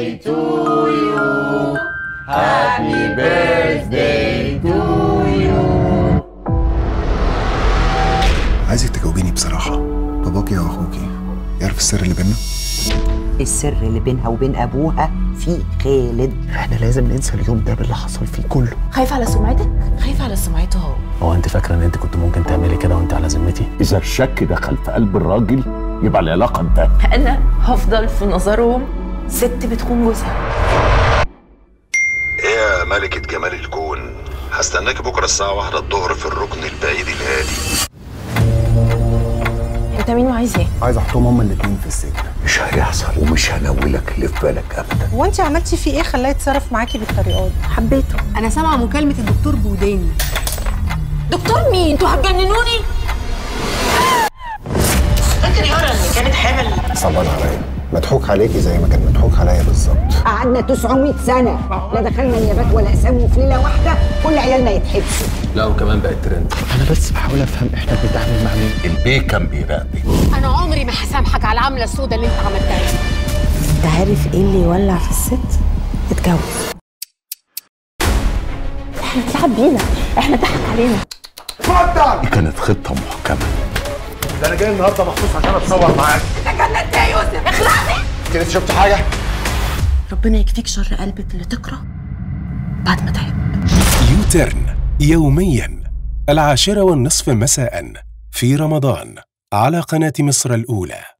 birthday to you Happy birthday to you عايزك تجاوبيني بصراحة باباكي أو أخوكي يعرف السر اللي بينا؟ السر اللي بينها وبين ابوها في خالد احنا لازم ننسى اليوم ده باللي حصل فيه كله خايفة على سمعتك؟ خايفة على سمعته هو هو انت فاكره ان انت كنت ممكن تعملي كده وانت على ذمتي إذا الشك دخل في قلب الراجل يبقى العلاقة انتهت أنا هفضل في نظرهم ست بتخون جوزها ايه يا ملكة جمال الكون هستناك بكرة الساعة واحدة الظهر في الركن البعيد الهادي أنت مين وعايز إيه؟ عايز أحطهم هما الاتنين في السجن مش هيحصل ومش هنولك اللي في بالك أبدا هو انت عملتي فيه ايه خلاه يتصرف معاكي بالطريقه دي حبيته انا سامعه مكالمه الدكتور بوداني دكتور مين؟ أنتوا هتجننوني؟ فاكر يارا اللي كانت حامل صبر عليا مضحوك عليكي زي ما كان مضحوك عليا بالظبط قعدنا 900 سنه لا دخلنا نيابات ولا اسامي في ليله واحده كل عيالنا يتحبسوا لا وكمان بقت ترند أنا بس بحاول أفهم إحنا بنتعامل مع مين البيه كان بيراقبك انا عمري ما هسامحك على العمله السوداء اللي انت عملتها دي. أنت عارف إيه اللي يولع في الست؟ اتجوز احنا اتلعب بينا احنا ضحك علينا دي كانت خطة محكمة ده أنا جاي النهاردة مخصوص عشان أتصور معاك انت يا يوسف اخلصي كده شفت حاجة؟ ربنا يكفيك شر قلبك اللي تكره بعد ما تعب يوترن يوميا العاشرة والنصف مساء في رمضان على قناة مصر الأولى